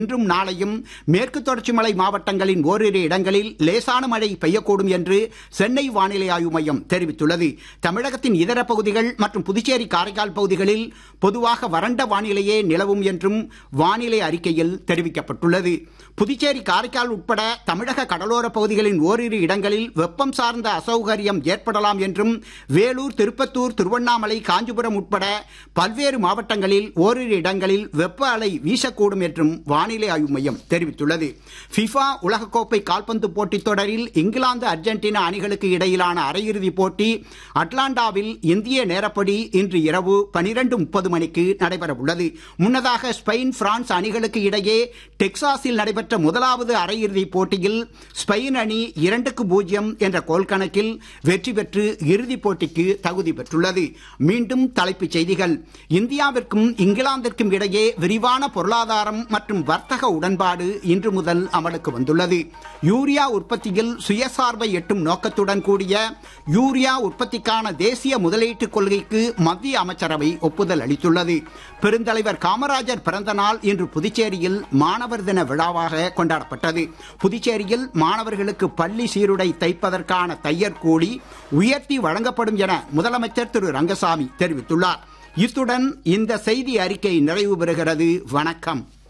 இன்றும் நாளையும் மேற்கு தொடர்ச்சி மலை மாவட்டங்களின் ஓரிரு இடங்களில் லேசான மழை பெய்யக்கூடும் என்று சென்னை வானிலை ஆய்வு மையம் தெரிவித்துள்ளது தமிழகத்தின் இதர பகுதிகள் மற்றும் புதுச்சேரி காரைக்கால் பகுதிகளில் பொதுவாக வறண்ட வானிலையே நிலவும் என்றும் வானிலை அறிக்கையில் தெரிவிக்கப்பட்டுள்ளது புதுச்சேரி காரைக்கால் உட்பட தமிழக கடலோர பகுதிகளின் ஓரிரு இடங்களில் வெப்பம் சார்ந்த அசௌகரியம் ஏற்படலாம் என்றும் வேலூர் திருப்பத்தூர் திருவண்ணாமலை காஞ்சிபுரம் உட்பட பல்வேறு மாவட்டங்களில் ஓரிரு இடங்களில் வெப்ப அலை வீசக்கூடும் என்றும் வானிலை ஆய்வு மையம் தெரிவித்துள்ளது ஃபிஃபா உலகக்கோப்பை கால்பந்து போட்டித் தொடரில் இங்கிலாந்து அர்ஜென்டினா அணிகளுக்கு இடையிலான அரையிறுதிப் போட்டி அட்லாண்டாவில் இந்திய நேரப்படி இன்று இரவு பனிரெண்டு முப்பது மணிக்கு நடைபெற உள்ளது முன்னதாக ஸ்பெயின் பிரான்ஸ் அணிகளுக்கு இடையே டெக்சாஸில் நடைபெற்ற முதலாவது அரையிறுதிப் போட்டியில் ஸ்பெயின் அணி இரண்டுக்கு பூஜ்ஜியம் என்ற கோல் கணக்கில் வெற்றி பெற்று இறுதிப் போட்டிக்கு தகுதி பெற்றுள்ளது மீண்டும் தலைப்புச் செய்திகள் இந்தியாவிற்கும் இங்கிலாந்திற்கும் இடையே விரிவான பொருளாதாரம் மற்றும் வர்த்தக உடன்பாடு இன்று முதல் அமலுக்கு வந்துள்ளது யூரியா உற்பத்தியில் சுயசார்பை எட்டும் நோக்கத்துடன் கூடிய யூரியா உற்பத்திக்கான தேசிய முதலீட்டு கொள்கைக்கு மத்திய அமைச்சரவை ஒப்புதல் அளித்துள்ளது பெருந்தலைவர் காமராஜர் பிறந்த நாள் இன்று புதுச்சேரியில் மாணவர் தின விழாவாக கொண்டாடப்பட்டது புதுச்சேரியில் மாணவர்களுக்கு பள்ளி சீருடை தைப்பதற்கான தையற் கூலி உயர்த்தி வழங்கப்படும் என முதலமைச்சர் திரு ரங்கசாமி தெரிவித்துள்ளார் இத்துடன் இந்த செய்தி அறிக்கை நிறைவு பெறுகிறது வணக்கம்